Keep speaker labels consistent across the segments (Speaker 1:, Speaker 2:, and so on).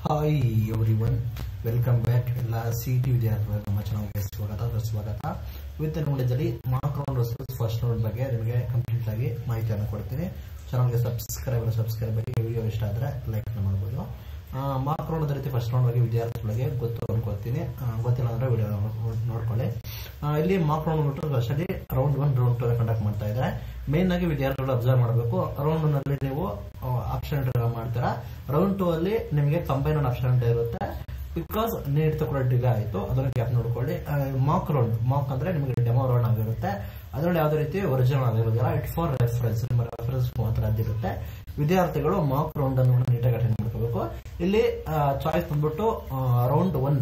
Speaker 1: hi everyone welcome back ಎಲ್ಲ C T ವಿದ್ಯಾರ್ಥಿಗಳು ನಮ್ಮ ಚಾನಲ್ಗೆ ಸ್ವಾಗತ ಸ್ವಾಗತ ಇವತ್ತಿನ ನೋಡಿದಲ್ಲಿ mock round versus first round ಬಗ್ಗೆ ನಿಮಗೆ ಕಂಪ್ಲೀಟ್ ಆಗಿ ಮಾಹಿತಿಯನ್ನು ಕೊಡ್ತೀನಿ ಚಾನಲ್ಗೆ ಸಬ್ಸ್ಕ್ರೈಬ್ ಸಬ್ಸ್ಕ್ರೈಬ್ ಆಗಿ ವಿಡಿಯೋ ಇಷ್ಟ ಆದರೆ ಲೈಕ್ ಮಾಡ್ಬೋದು ಮಾರ್ಕ್ ರೌಂಡ್ ಅದೇ ರೀತಿ ಫಸ್ಟ್ ರೌಂಡ್ ಬಗ್ಗೆ ವಿದ್ಯಾರ್ಥಿಗಳಿಗೆ ಗೊತ್ತು ಅನ್ಕೋತೀನಿ ಆ, ಗೊತ್ತಿಲ್ಲ ಅಂದ್ರೆ ವಿಡಿಯೋ ನೋಡ್ಕೊಳ್ಳಿ ಆ, ಇಲ್ಲಿ ಮಾರ್ಕ್ ರೌಂಡ್ ಬಿಟ್ಟು ಅಷ್ಟಲ್ಲಿ round one round two conduct ಮಾಡ್ತಾ ಇದ್ದಾರೆ ಮೇನ್ ಆಗಿ ವಿದ್ಯಾರ್ಥಿಗಳು ಅಬ್ಸರ್ವ್ ಮಾಡಬೇಕು ರೌಂಡ್ ಒನ್ ಅಲ್ಲಿ ನೀವು ಆಪ್ಷನ್ ಮಾಡ್ತೀರಾ ರೌಂಡ್ ಟೂ ಅಲ್ಲಿ ನಿಮಗೆ ಕಂಬೈನ್ ಆಪ್ಷನ್ ಇರುತ್ತೆ ಬಿಕಾಸ್ ನೀಟ್ ಕೂಡ ಡಿಲೇ ಆಯಿತು ಅದನ್ನ ಗ್ಯಾಪ್ ನೋಡ್ಕೊಳ್ಳಿ ಮಾಕ್ ರೌಂಡ್ ಮಾಕ್ ಅಂದ್ರೆ ನಿಮಗೆ ಡೆಮೋ ರೌಂಡ್ ಆಗಿರುತ್ತೆ ಅದರಲ್ಲಿ ಯಾವುದೇ ರೀತಿ ಒರಿಜಿನಲ್ ಆಗಿರೋದಿಲ್ಲ ಇಟ್ ಫಾರ್ ರೆಫರೆನ್ಸ್ ನಿಮ್ಮ ರೆಫರೆನ್ಸ್ ಮಾತ್ರ ಅದಿರುತ್ತೆ ವಿದ್ಯಾರ್ಥಿಗಳು ಮಾಕ್ ರೌಂಡ್ ಅನ್ನು ನೀಟಾಗಿ ಅಟೆಂಡ್ ಮಾಡ್ಕೋಬೇಕು ಇಲ್ಲಿ ಚಾಯ್ಸ್ ಬಂದ್ಬಿಟ್ಟು round one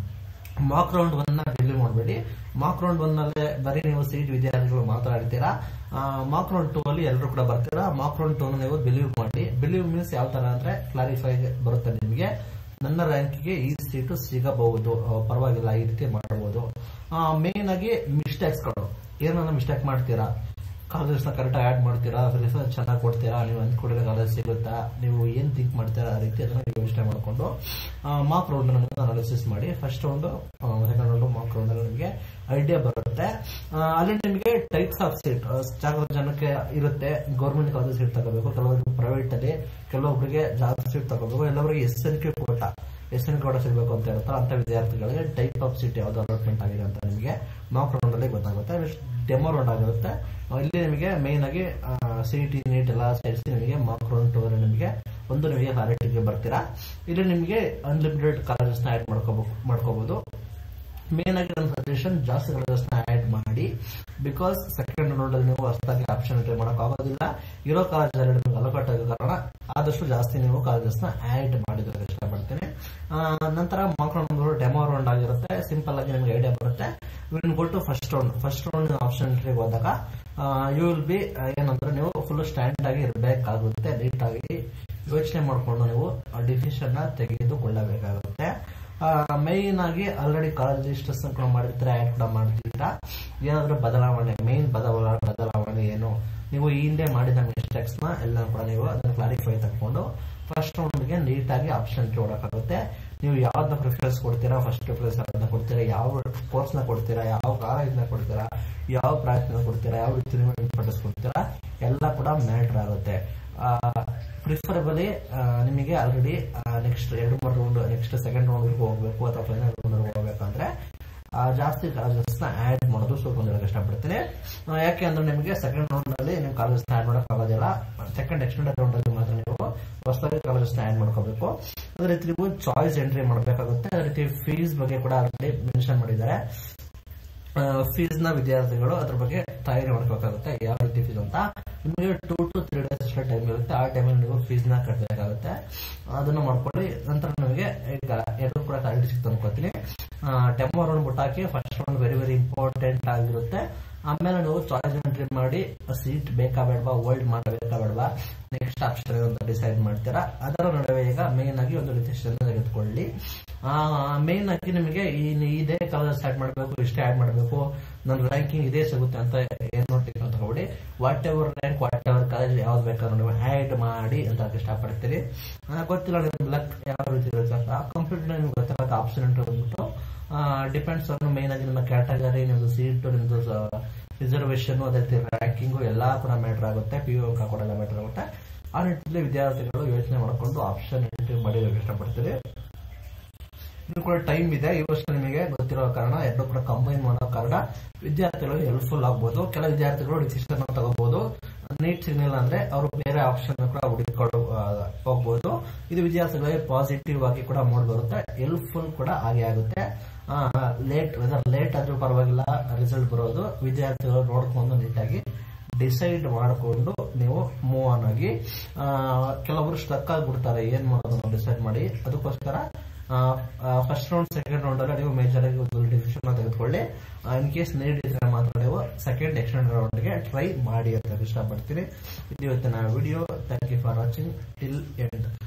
Speaker 1: mock round one ನ ಡಿಲೀವ್ ಮಾಡಬೇಡಿ ಮಾಕ್ ರೌಂಡ್ ಒನ್ ನಲ್ಲಿ ಬರೀ ನೀವು ಸೀಟ್ ವಿದ್ಯಾರ್ಥಿಗಳು ಮಾತಾಡ್ತೀರಾ ಮಾಕ್ ರೌಂಡ್ ಟೂ ಅಲ್ಲಿ ಎಲ್ಲರೂ ಕೂಡ ಬರ್ತೀರಾ ಮಾಕ್ ರೌಂಡ್ ಟೂ ನೀವು ಬಿಲೀವ್ ಮಾಡಿ ಬಿಲೀವ್ ಮೀನ್ಸ್ ಯಾವ ತರ ಅಂದ್ರೆ ಕ್ಲಾರಿಫೈ ಬರುತ್ತೆ ನಿಮಗೆ ನನ್ನ ರ್ಯಾಂಕಿಗೆ ಈ ಸೀಟು ಸಿಗಬಹುದು ಆ, ಪರವಾಗಿಲ್ಲ ಈ ರೀತಿ ಮಾಡಬಹುದು ಮೇನ್ ಆಗಿ ಮಿಸ್ಟೇಕ್ಸ್ಗಳು ಏನನ್ನ ಮಿಸ್ಟೇಕ್ ಮಾಡ್ತೀರಾ ಕಾಲೇಜ್ನ ಕರೆಕ್ಟ್ ಆಡ್ ಮಾಡ್ತೀರಾ ರಿಸರ್ಚ್ ಚೆನ್ನಾಗಿ ಕೊಡ್ತೀರಾ ನೀವು ಅಂದ್ಕೊಂಡಿರೋ ಕಾಲೇಜ್ ಸಿಗುತ್ತಾ ನೀವು ಏನ್ ಥಿಂಕ್ ಮಾಡ್ತೀರಾ ಆ ರೀತಿ ಅದನ್ನ ನೀವು ಯೋಚನೆ ಮಾಡಿಕೊಂಡು ಮಾರ್ಕ್ ರೌಂಡ್ ನಮಗೆ ಅನಾಲಿಸಿಸ್ ಮಾಡಿ first round second round mock round ನಿಮಗೆ ಐಡಿಯಾ ಬರುತ್ತೆ ಆ, ಅಲ್ಲಿ ನಿಮಗೆ ಟೈಪ್ಸ್ ಆಫ್ ಸೀಟ್ ಜಾಗ ಜನಕ್ಕೆ ಇರುತ್ತೆ ಗೌರ್ಮೆಂಟ್ ಕಾಲೇಜ್ ಸೀಟ್ ತಗೋಬೇಕು ಕೆಲವೊಂದು ಪ್ರೈವೇಟ್ ಅಲ್ಲಿ ಕೆಲವೊಬ್ಬರಿಗೆ ಜಾಸ್ತಿ ಸೀಟ್ ತಗೋಬೇಕು ಎಲ್ಲವರಿಗೆ S N Q quota S N quota ಸಿಗಬೇಕು ಅಂತ ಇರುತ್ತಲ್ಲ ಅಂತ ವಿದ್ಯಾರ್ಥಿಗಳಿಗೆ ಟೈಪ್ ಆಫ್ ಸೀಟ್ ಯಾವ್ದು ಅಲಾಟ್ಮೆಂಟ್ ಆಗಿದೆ ಅಂತ ನಿಮಗೆ ಮಾರ್ಕ್ ರೌಂಡ್ ಅಲ್ಲಿ ಗೊತ್ತಾಗುತ್ತೆ ಡೆಮೋ ರೌಂಡ್ ಆಗಿರುತ್ತೆ ಆ, ಇಲ್ಲಿ ನಿಮಗೆ ಮೇನ್ ಆಗಿ ಸಿ ಟಿ ನೀಟ್ ಎಲ್ಲ ಸೇರಿಸಿ ನಿಮಗೆ ಮಾರ್ಕ್ ರೌಂಡ್ ಟೂ ನಿಮಗೆ ಒಂದು ನಿಮಗೆ ಕ್ಲಾರಿಟಿಗೆ ಬರ್ತೀರಾ ಇಲ್ಲಿ ನಿಮಗೆ ಅನ್ಲಿಮಿಟೆಡ್ ಕಾಲೇಜಸ್ ನ ಆಡ್ ಮಾಡ್ಕೋಬೇಕು ಮಾಡ್ಕೋಬಹುದು ಮೇನ್ ಆಗಿ ನನ್ನ ಸಜೆಷನ್ ಜಾಸ್ತಿ ಕಾಲೇಜಸ್ ನ ಆಡ್ ಮಾಡಿ ಬಿಕಾಸ್ ಸೆಕೆಂಡ್ ರೌಂಡ್ ಅಲ್ಲಿ ನೀವು ಹೊಸದಾಗಿ ಆಪ್ಷನ್ ಎಂಟ್ರಿ ಮಾಡಕ್ ಆಗೋದಿಲ್ಲ ಇರೋ ಕಾಲೇಜ್ ಅಲ್ಲಿ ನಿಮಗೆ ಅಲೋಕೇಟ್ ಆಗೋ ಕಾರಣ ಆದಷ್ಟು ಜಾಸ್ತಿ ನೀವು ಕಾಲೇಜಸ್ ನ ಆಡ್ ಮಾಡಿದ್ರೆ ಇಷ್ಟಪಡ್ತೀನಿ ಆ, ನಂತರ ಮಾರ್ಕ್ ರೌಂಡ್ ಡೆಮೋ ರೌಂಡ್ ಆಗಿರುತ್ತೆ ಸಿಂಪಲ್ ಆಗಿ ನಿಮಗೆ ಐಡಿಯಾ ಬರುತ್ತೆ will go to first round first round option ಎಂಟ್ರಿಗೆ ಹೋದಾಗ ಯು ವಿಲ್ ಬಿ ಏನಂದ್ರೆ ನೀವು ಫುಲ್ ಸ್ಟ್ಯಾಂಡ್ ಆಗಿ ಇರಬೇಕಾಗುತ್ತೆ ನೀಟ್ ಆಗಿ ಯೋಚನೆ ಮಾಡಿಕೊಂಡು ನೀವು ಡಿಸಿಷನ್ ನ ತೆಗೆದುಕೊಳ್ಳಬೇಕಾಗುತ್ತೆ ಮೈನ್ ಆಗಿ ಆಲ್ರೆಡಿ ಕಾಲೇಜ್ ಲಿಸ್ಟಸ್ ಕೂಡ ಮಾಡಿರ್ತಾರೆ ಆಡ್ ಕೂಡ ಮಾಡ್ತೀರಾ ಏನಾದ್ರೂ ಬದಲಾವಣೆ ಮೈನ್ ಬದಲಾವಣೆ ಬದಲಾವಣೆ ಏನು ನೀವು ಈ ಹಿಂದೆ ಮಾಡಿದ ಮಿಸ್ಟೇಕ್ಸ್ ನ ಎಲ್ಲ ಕೂಡ ನೀವು ಅದನ್ನ ಕ್ಲಾರಿಫೈ ತಗೊಂಡು ಫಸ್ಟ್ ರೌಂಡ್ಗೆ ನೀಟಾಗಿ ಆಪ್ಷನ್ ಕೊಡೋಕ್ಕಾಗುತ್ತೆ ನೀವು ಯಾವ್ದನ್ನ ಪ್ರಿಫರೆನ್ಸ್ ಕೊಡ್ತೀರಾ ಫಸ್ಟ್ ಪ್ರಿಫರೆನ್ಸ್ ಯಾವ್ದನ್ನ ಕೊಡ್ತೀರಾ ಯಾವ ಕೋರ್ಸ್ ನ ಕೊಡ್ತೀರಾ ಯಾವ ಕಾಲೇಜ್ ನ ಕೊಡ್ತೀರಾ ಯಾವ ಬ್ರಾಂಚ್ ನ ಕೊಡ್ತೀರಾ ಯಾವ ರೀತಿ ನೀವು ಇಂಪಾರ್ಟೆನ್ಸ್ ಕೊಡ್ತೀರಾ ಎಲ್ಲ ಕೂಡ ಮ್ಯಾಟರ್ ಆಗುತ್ತೆ ಪ್ರಿಫರಬಲಿ ನಿಮಗೆ ಆಲ್ರೆಡಿ ನೆಕ್ಸ್ಟ್ ಎರಡು ಮೂರು ರೌಂಡ್ ನೆಕ್ಸ್ಟ್ ಸೆಕೆಂಡ್ ರೌಂಡ್ ಹೋಗ್ಬೇಕು ಅಥವಾ ಫೈನಲ್ ರೌಂಡ್ ಹೋಗ್ಬೇಕಂದ್ರೆ ಆ, ಜಾಸ್ತಿ ಕಾಲೇಜಸ್ ನ ಆಡ್ ಮಾಡೋದು ಸ್ವಲ್ಪ ಹೇಳಕ್ ಇಷ್ಟಪಡ್ತೀನಿ ಆ, ಯಾಕೆ ಅಂದ್ರೆ ನಿಮಗೆ ಸೆಕೆಂಡ್ ರೌಂಡ್ ನಲ್ಲಿ ನೀವು ಕಾಲೇಜಸ್ ನ ಆಡ್ ಮಾಡಕ್ ಆಗೋದಿಲ್ಲ ಸೆಕೆಂಡ್ ಎಕ್ಸ್ಟೆಂಡೆಡ್ ರೌಂಡ್ ಅಲ್ಲಿ ಮಾತ್ರ ನೀವು ಹೊಸದಾಗಿ ಕಾಲೇಜಸ್ ನ ಆಡ್ ಮಾಡ್ಕೋಬೇಕು ಅದೇ ರೀತಿ ನೀವು ಚಾಯ್ಸ್ ಎಂಟ್ರಿ ಮಾಡಬೇಕಾಗುತ್ತೆ ಅದೇ ರೀತಿ ಫೀಸ್ ಬಗ್ಗೆ ಕೂಡ ಆಲ್ರೆಡಿ ಮೆನ್ಷನ್ ಮಾಡಿದ್ದಾರೆ ಫೀಸ್ ನ ವಿದ್ಯಾರ್ಥಿಗಳು ಅದ್ರ ಬಗ್ಗೆ ತಯಾರಿ ಮಾಡ್ಕೋಬೇಕಾಗುತ್ತೆ ಯಾವ ರೀತಿ ಫೀಸ್ ಅಂತ ನಿಮಗೆ ಟೂ ಟು ತ್ರೀ ಡೇಸ್ ಅಷ್ಟೇ ಟೈಮ್ ಇರುತ್ತೆ ಆ ಟೈಮಲ್ಲಿ ನೀವು ಫೀಸ್ ನ ಕಟ್ಟಬೇಕಾಗುತ್ತೆ ಅದನ್ನ ಮಾಡ್ಕೊಳ್ಳಿ ನಂತರ ನಿಮಗೆ ಈಗ ಎರಡು ಕೂಡ ಕ್ಲಾರಿಟಿ ಸಿಕ್ತು ಅನ್ಕೋತೀನಿ ಡೆಮೋ ರೌಂಡ್ ಬಿಟ್ಟು ಹಾಕಿ first round very very important ಆಗಿರುತ್ತೆ ಆಮೇಲೆ ನೀವು ಚಾಯ್ಸ್ ಎಂಟ್ರಿ ಮಾಡಿ ಸೀಟ್ ಬೇಕಾ ಬೇಡವಾ ಹೋಲ್ಡ್ ಮಾಡಬೇಕಾ ಬೇಡವಾ ನೆಕ್ಸ್ಟ್ ಆಪ್ಷನ್ ಅಂತ ಡಿಸೈಡ್ ಮಾಡ್ತೀರಾ ಅದರ ನಡುವೆ ಈಗ ಮೇನ್ ಆಗಿ ಒಂದು ಡಿಸಿಷನ್ ತೆಗೆದುಕೊಳ್ಳಿ ಮೇನ್ ಆಗಿ ನಿಮಗೆ ಈ ಇದೇ ಕಾಲೇಜ್ ಸ್ಟಾರ್ಟ್ ಮಾಡಬೇಕು ಇಷ್ಟೇ ಆಡ್ ಮಾಡಬೇಕು ನನ್ನ ರ್ಯಾಂಕಿಂಗ್ ಇದೇ ಸಿಗುತ್ತೆ ಅಂತ ಏನ್ ನೋಡ್ತೀವಿ ಅಂತ ತಗೊಳ್ಳಿ whatever rank whatever college ಯಾವ್ದು ಬೇಕಾದ್ರೂ ನೀವು ಆಡ್ ಮಾಡಿ ಅಂತ ಇಷ್ಟಪಡ್ತೀರಿ ನನಗೆ ಗೊತ್ತಿಲ್ಲ ನಿಮ್ ಲಕ್ ಯಾವ ರೀತಿ ಇರುತ್ತೆ ಅಂತ ಕಂಪ್ಲೀಟ್ ನಿಮ್ಗೆ ಗೊತ್ತಿಲ್ಲ ಆಪ್ಷನ್ ಅಂತ ಬಂದ್ಬಿಟ್ಟು ಡಿಪೆಂಡ್ಸ್ ಆನ್ ಮೇನ್ ಆಗಿ ನಿಮ್ಮ ಕ್ಯಾಟಗರಿ ನಿಮ್ದು ಸೀಟ್ ನಿಮ್ದು ರಿಸರ್ವೇಶನ್ ಅದೇ ರೀತಿ ರ್ಯಾಂಕಿಂಗು ಎಲ್ಲಾ ಕೂಡ ಮ್ಯಾಟರ್ ಆಗುತ್ತೆ ಪಿ ಯು ಅಂಕ ಕೂಡ ಎಲ್ಲ ಮ್ಯಾಟರ್ ಆಗುತ್ತೆ ಆ ನಿಟ್ಟಿನಲ್ಲಿ ವಿದ್ಯಾರ್ಥಿಗಳು ಯೋಚನೆ ಮಾಡಿಕೊಂಡು ಆಪ್ಷನ್ ಎಂಟ್ರಿ ಮಾಡಿ ಇಷ್ಟಪಡ್ತೀರಿ ಇದು ಕೂಡ ಟೈಮ್ ಇದೆ ಈ ವರ್ಷ ನಿಮಗೆ ಗೊತ್ತಿರೋ ಕಾರಣ ಎರಡು ಕೂಡ ಕಂಬೈನ್ ಮಾಡೋ ಕಾರಣ ವಿದ್ಯಾರ್ಥಿಗಳಿಗೆ ಹೆಲ್ಪ್ಫುಲ್ ಆಗ್ಬೋದು ಕೆಲ ವಿದ್ಯಾರ್ಥಿಗಳು ಡಿಸಿಷನ್ ತಗೋಬಹುದು ನೀಟ್ ಸಿಗ್ಲಿಲ್ಲ ಅಂದ್ರೆ ಅವರು ಬೇರೆ ಆಪ್ಷನ್ ಕೂಡ ಹುಡುಕಿಕೊಂಡು ಆ, ಹೋಗ್ಬೋದು ಇದು ವಿದ್ಯಾರ್ಥಿಗಳಿಗೆ ಪಾಸಿಟಿವ್ ಆಗಿ ಕೂಡ ಮೂಡ್ ಬರುತ್ತೆ ಹೆಲ್ಪ್ಫುಲ್ ಕೂಡ ಹಾಗೆ ಆಗುತ್ತೆ ಲೇಟ್ ಲೇಟ್ ಆದ್ರೂ ಪರವಾಗಿಲ್ಲ ರಿಸಲ್ಟ್ ಬರೋದು ವಿದ್ಯಾರ್ಥಿಗಳು ನೋಡ್ಕೊಂಡು ನೀಟಾಗಿ ಡಿಸೈಡ್ ಮಾಡಿಕೊಂಡು ನೀವು ಮೂವ್ ಆನ್ ಆಗಿ ಆ, ಕೆಲವರು ಸ್ಟಕ್ ಆಗಿಬಿಡ್ತಾರೆ ಏನ್ ಮಾಡೋದು ಡಿಸೈಡ್ ಮಾಡಿ ಅದಕ್ಕೋಸ್ಕರ ಫಸ್ಟ್ ರೌಂಡ್ ಸೆಕೆಂಡ್ ರೌಂಡ್ ಅಲ್ಲಿ ನೀವು ಮೇಜರ್ ಆಗಿ ಒಂದು ಡಿಸಿಷನ್ ತೆಗೆದುಕೊಳ್ಳಿ ಇನ್ ಕೇಸ್ ನೀಡ್ ಇದ್ರೆ ಮಾತ್ರ ನೀವು ಸೆಕೆಂಡ್ ಎಕ್ಸ್ಟೆಂಡ್ ರೌಂಡ್ ಗೆ ಟ್ರೈ ಮಾಡಿ ಅಂತ ಇಷ್ಟಪಡ್ತೀನಿ ಇದು ಇವತ್ತಿನ video thank you for watching till end